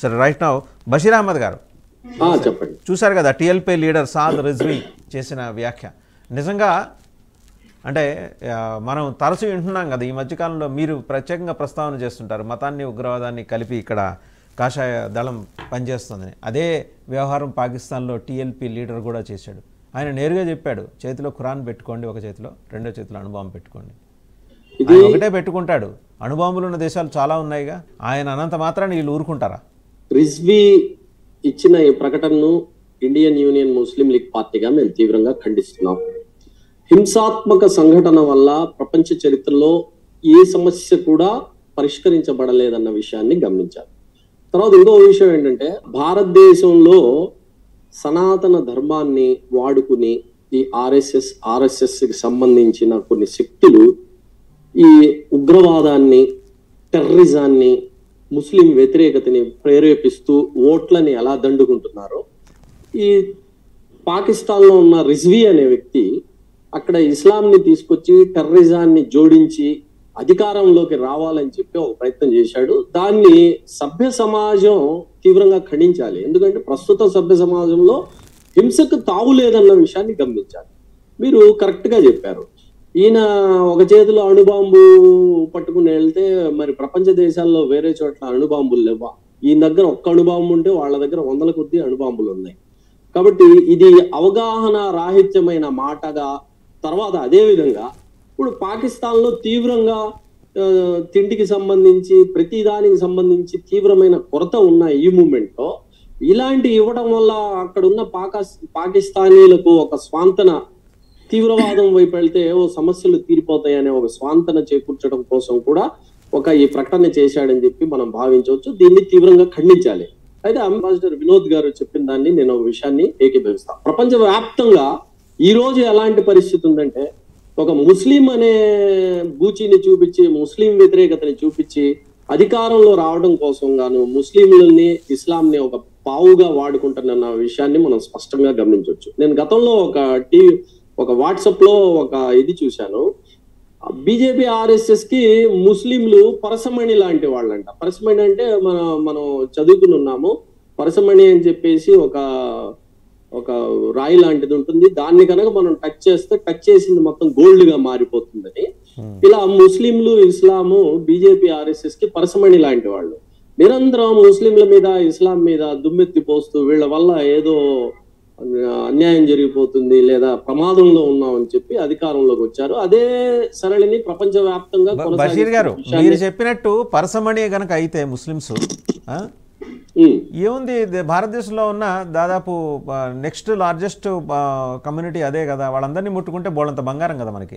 సరే right now Basheer Ahmed గారు ఆ, చెప్పండి చూశారు కదా టీఎల్పీ లీడర్ సాద్ రిజ్వీ చేసిన వ్యాఖ్య నిజంగా అంటే ఆ, మనం తరచూ వింటున్నాం కదా ఈ మధ్యకాలంలో మీరు ప్రత్యేకంగా ప్రస్తావన చేస్తుంటారు మతాన్ని ఉగ్రవాదాన్ని కలిపి ఇక్కడ కాషాయ దళం పనిచేస్తుందని అదే వ్యవహారం పాకిస్తాన్లో టీఎల్పీ లీడర్ కూడా చేశాడు ఆయన నేరుగా చెప్పాడు చేతిలో ఖురాన్ పెట్టుకోండి ఒక చేతిలో రెండో చేతిలో అణుబాంబు పెట్టుకోండి ఇది ఆయన ఒకటే పెట్టుకుంటాడు అణుబాంబులు ఉన్న దేశాలు చాలా ఉన్నాయిగా ఆయన అనంత మాత్రాన్ని వీళ్ళు ఊరుకుంటారా రిజ్వీ ఇచ్చిన ఈ ప్రకటనను ఇండియన్ యూనియన్ ముస్లిం లీగ్ పార్టీగా మేము తీవ్రంగా ఖండిస్తున్నాం హింసాత్మక సంఘటన వల్ల ప్రపంచ చరిత్రలో ఏ సమస్య కూడా పరిష్కరించబడలేదన్న విషయాన్ని గమనించాలి తర్వాత ఇంకో విషయం ఏంటంటే భారతదేశంలో సనాతన ధర్మాన్ని వాడుకుని ఈ ఆర్ఎస్ఎస్ ఆర్ఎస్ఎస్ కి సంబంధించిన కొన్ని శక్తులు ఈ ఉగ్రవాదాన్ని టెర్రరిజాన్ని ముస్లిం వ్యతిరేకతని ప్రేరేపిస్తూ ఓట్లని ఎలా దండుకుంటున్నారో ఈ పాకిస్తాన్లో ఉన్న రిజ్వీ అనే వ్యక్తి అక్కడ ఇస్లాంని తీసుకొచ్చి టెర్రరిజాన్ని జోడించి అధికారంలోకి రావాలని చెప్పి ఒక ప్రయత్నం చేశాడు దాన్ని సభ్య సమాజం తీవ్రంగా ఖండించాలి ఎందుకంటే ప్రస్తుత సభ్య సమాజంలో హింసకు తావు లేదన్న విషయాన్ని గమనించాలి మీరు కరెక్ట్ గా చెప్పారు ఈయన ఒక చేతిలో అణుబాంబు పట్టుకుని వెళ్తే మరి ప్రపంచ దేశాల్లో వేరే చోట్ల అణుబాంబులు లేవా ఈయన దగ్గర ఒక్క అణుబాంబు ఉంటే వాళ్ళ దగ్గర వందల కొద్ది అణుబాంబులు ఉన్నాయి కాబట్టి ఇది అవగాహన రాహిత్యమైన మాటగా తర్వాత అదే విధంగా ఇప్పుడు పాకిస్తాన్ లో తీవ్రంగా ఆ, తిండికి సంబంధించి ప్రతి దానికి సంబంధించి తీవ్రమైన కొరత ఉన్న ఈ మూమెంట్ లో ఇలాంటి ఇవ్వడం వల్ల అక్కడ ఉన్న పాక పాకిస్తానీలకు ఒక స్వాంతన తీవ్రవాదం వైపు వెళ్తే ఓ సమస్యలు తీరిపోతాయనే ఒక స్వాంతన చేకూర్చడం కోసం కూడా ఒక ఈ ప్రకటన చేశాడని చెప్పి మనం భావించవచ్చు దీన్ని తీవ్రంగా ఖండించాలి అయితే అంబాసిడర్ వినోద్ గారు చెప్పిన దాన్ని నేను ఒక విషయాన్ని ఏకీభవిస్తాను ప్రపంచ వ్యాప్తంగా ఈ రోజు ఎలాంటి పరిస్థితి ఉందంటే ఒక ముస్లిం అనే బూచిని చూపించి ముస్లిం వ్యతిరేకతని చూపించి అధికారంలో రావడం కోసం గాను ముస్లింలని ఇస్లాంని ఒక పావుగా వాడుకుంటున్న విషయాన్ని మనం స్పష్టంగా గమనించవచ్చు నేను గతంలో ఒక టీవీ ఒక వాట్సాప్ లో ఒక ఇది చూశాను బీజేపీ ఆర్ఎస్ఎస్ కి ముస్లింలు పరసమణి లాంటి వాళ్ళంట పరసమణి అంటే మన మనం చదువుకుని ఉన్నాము పరసమణి అని చెప్పేసి ఒక ఒక రాయి లాంటిది ఉంటుంది దాన్ని కనుక మనం టచ్ చేస్తే టచ్ చేసింది మొత్తం గోల్డ్ గా మారిపోతుందని ఇలా ముస్లింలు ఇస్లాము బీజేపీ ఆర్ఎస్ఎస్ కి పరసమణి లాంటి వాళ్ళు నిరంతరం ముస్లింల మీద ఇస్లాం మీద దుమ్మెత్తి పోస్తూ వీళ్ళ వల్ల ఏదో అన్యాయం జరిగిపోతుంది లేదా ప్రమాదంలో ఉన్నామని చెప్పి అధికారంలోకి వచ్చారు అదే సరళిని ప్రపంచ వ్యాప్తంగా బ- బషీర్ గారు మీరు చెప్పినట్టు పరసమణి గనక అయితే ముస్లిమ్స్ ఆ, ఏముంది ఇది భారతదేశంలో ఉన్న దాదాపు నెక్స్ట్ లార్జెస్ట్ కమ్యూనిటీ అదే కదా వాళ్ళందరినీ ముట్టుకుంటే బోళంత బంగారం కదా మనకి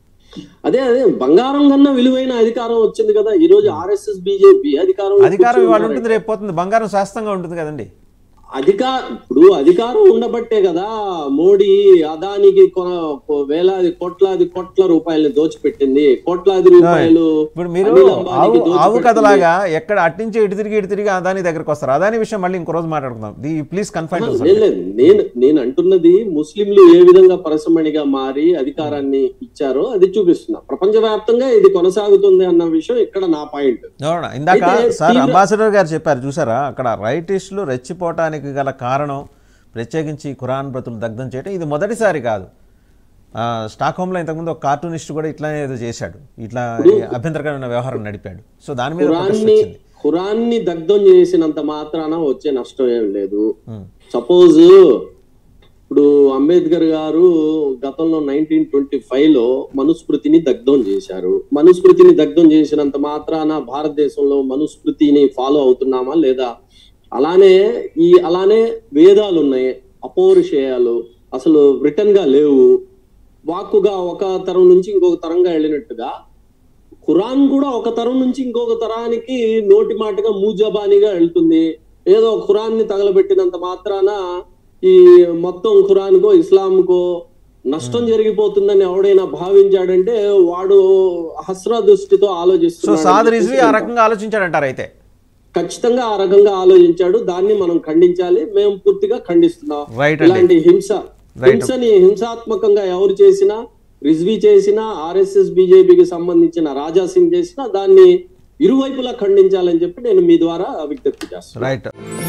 అదే అదే బంగారం కన్నా విలువైన అధికారం వచ్చింది కదా ఈ రోజు ఆర్ఎస్ఎస్ బీజేపీ అధికారం అధికారం ఇవాళ ఉంటుంది రేపు పోతుంది బంగారం శాస్త్రంగా ఉంటుంది కదండి అధికార ఇప్పుడు అధికారం ఉండబట్టే కదా మోడీ అదానికి కొన- వేలాది కోట్లాది కోట్ల రూపాయలని దోచిపెట్టింది కోట్లాది రూపాయలు ఇప్పుడు మీరు అనిల్ అంబానీకి ఆవు ఆవు దోచిపెట్టింది. కథలాగా ఎక్కడ అట్టించి ఇటు తిరిగి ఇటు తిరిగి అదాని దగ్గరకు వస్తారు అదాని విషయం మళ్ళీ ఇంకో రోజు మాట్లాడుకుందాం ది ప్లీజ్ కన్ఫైన్ లేదు, లేదు. నేను నేను అంటున్నది ముస్లింలు ఏ విధంగా పరసమణిగా మారి అధికారాన్ని ఇచ్చారో అది చూపిస్తున్నా ప్రపంచవ్యాప్తంగా ఇది కొనసాగుతుంది అన్న విషయం ఇక్కడ నా పాయింట్ ఇందాక అయితే సార్ తీవ్ర- అంబాసిడర్ గారు చెప్పారు చూసారా అక్కడ రైటిస్టులు రెచ్చిపోవటానికి గల కారణం ప్రత్యేకించి ఖురాన్ బ్రతులు దగ్ధం చేయడం ఇది మొదటిసారి కాదు ఆ, స్టాక్హోమ్లో ఇంతకుముందు ఒక కార్టూనిస్ట్ కూడా ఇట్లానే ఏదో చేశాడు ఇట్లా అభ్యంతరకరమైన వ్యవహారం నడిపాడు సో దాని మీద ప్రొటెస్ట్ ఖురాన్ని వచ్చింది ఖురాన్ని దగ్ధం చేసినంత మాత్రాన వచ్చే నష్టం ఏం లేదు ఉమ్. సపోజ్ ఇప్పుడు అంబేద్కర్ గారు గతంలో నైన్టీన్ ట్వంటీ ఫైవ్ లో మనుస్మృతిని దగ్ధం చేశారు మనుస్మృతిని దగ్ధం చేసినంత మాత్రాన భారతదేశంలో మనుస్మృతిని ఫాలో అవుతున్నామా లేదా అలానే ఈ అలానే వేదాలు ఉన్నాయి అపౌరుషేయాలు అసలు రిటర్న్ గా లేవు వాక్కుగా ఒక తరం నుంచి ఇంకొక తరంగా వెళ్ళినట్టుగా ఖురాన్ కూడా ఒక తరం నుంచి ఇంకొక తరానికి నోటి మాటగా మూజబానిగా వెళ్తుంది ఏదో ఖురాన్ ని తగలబెట్టినంత మాత్రాన ఈ మొత్తం ఖురాన్కో ఇస్లాంకో నష్టం జరిగిపోతుందని ఎవడైనా భావించాడంటే వాడు హస్ర దృష్టితో సో ఆలోచిస్తున్నాడు సాద్ రిజ్వి ఆ రకంగా ఆలోచించాడంటారు అయితే ఖచ్చితంగా ఆ రకంగా ఆలోచించాడు దాన్ని మనం ఖండించాలి మేము పూర్తిగా ఖండిస్తున్నాం రైట్ అండి ఇలాంటి హింస హింసని హింసాత్మకంగా ఎవరు చేసినా రిజ్వీ చేసినా ఆర్ఎస్ఎస్ బీజేపీకి సంబంధించిన రాజా సింగ్ చేసినా దాన్ని ఇరువైపులా ఖండించాలని చెప్పి నేను మీ ద్వారా విజ్ఞప్తి చేస్తాను రైట్